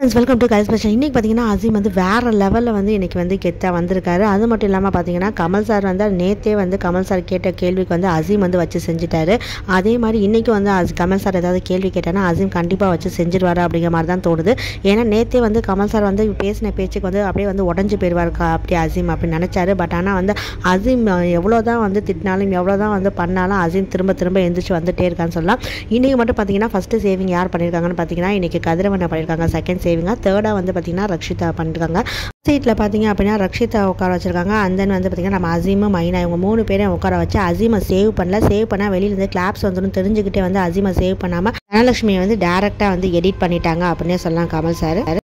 welcome to guys special இன்றைக்கி பார்த்தீங்கன்னா அசீம் வந்து வேறு லெவலில் வந்து இன்றைக்கி வந்து கெத்தாக வந்திருக்காரு அது மட்டும் இல்லாமல் பார்த்தீங்கன்னா கமல் சார் வந்து நேற்றே வந்து கமல் சார் கேட்ட கேள்விக்கு வந்து அசீம் வந்து வச்சு செஞ்சுட்டாரு அதே மாதிரி இன்றைக்கி வந்து அஸ் கமல் சார் ஏதாவது கேள்வி கேட்டானா அசீம் கண்டிப்பாக வச்சு செஞ்சிருவாரு அப்படிங்கிற மாதிரி தான் தோணுது ஏன்னா நேற்றே வந்து கமல் சார் வந்து பேசின பேச்சுக்கு வந்து அப்படியே வந்து உடஞ்சி போயிடுவார் அப்படி அசீம் அப்படின்னு நினச்சாரு பட் ஆனால் வந்து அசீம் எவ்வளோ தான் வந்து திட்டினாலும் எவ்வளோ தான் வந்து பண்ணாலும் அசீம் திரும்ப திரும்ப எந்திரிச்சு வந்துட்டே இருக்கான்னு சொல்லலாம் இன்றைக்கி மட்டும் பார்த்தீங்கன்னா ஃபஸ்ட்டு சேவிங் யார் பண்ணியிருக்காங்கன்னு பார்த்தீங்கன்னா இன்றைக்கி கதிரவனை பண்ணியிருக்காங்க செகண்ட் சேவிங்காக தேர்டாக வந்து பார்த்தீங்கன்னா ரக்ஷிதா பண்ணிருக்காங்க சீட்டில் பார்த்தீங்க அப்படின்னா ரக்ஷிதா உட்கார வச்சிருக்காங்க அண்ட் தென் வந்து பார்த்தீங்கன்னா நம்ம அசீமும் மைனா இவங்க மூணு பேரையும் உட்கார வச்சு அசீமை சேவ் பண்ணல சேவ் பண்ணால் வெளியிலேருந்து கிளாப்ஸ் வந்துடும் தெரிஞ்சுக்கிட்டே வந்து அசீமை சேவ் பண்ணாமல் தனலட்சுமியை வந்து டேரெக்டாக வந்து எடிட் பண்ணிட்டாங்க அப்படின்னே சொல்லலாம் கமல் சார்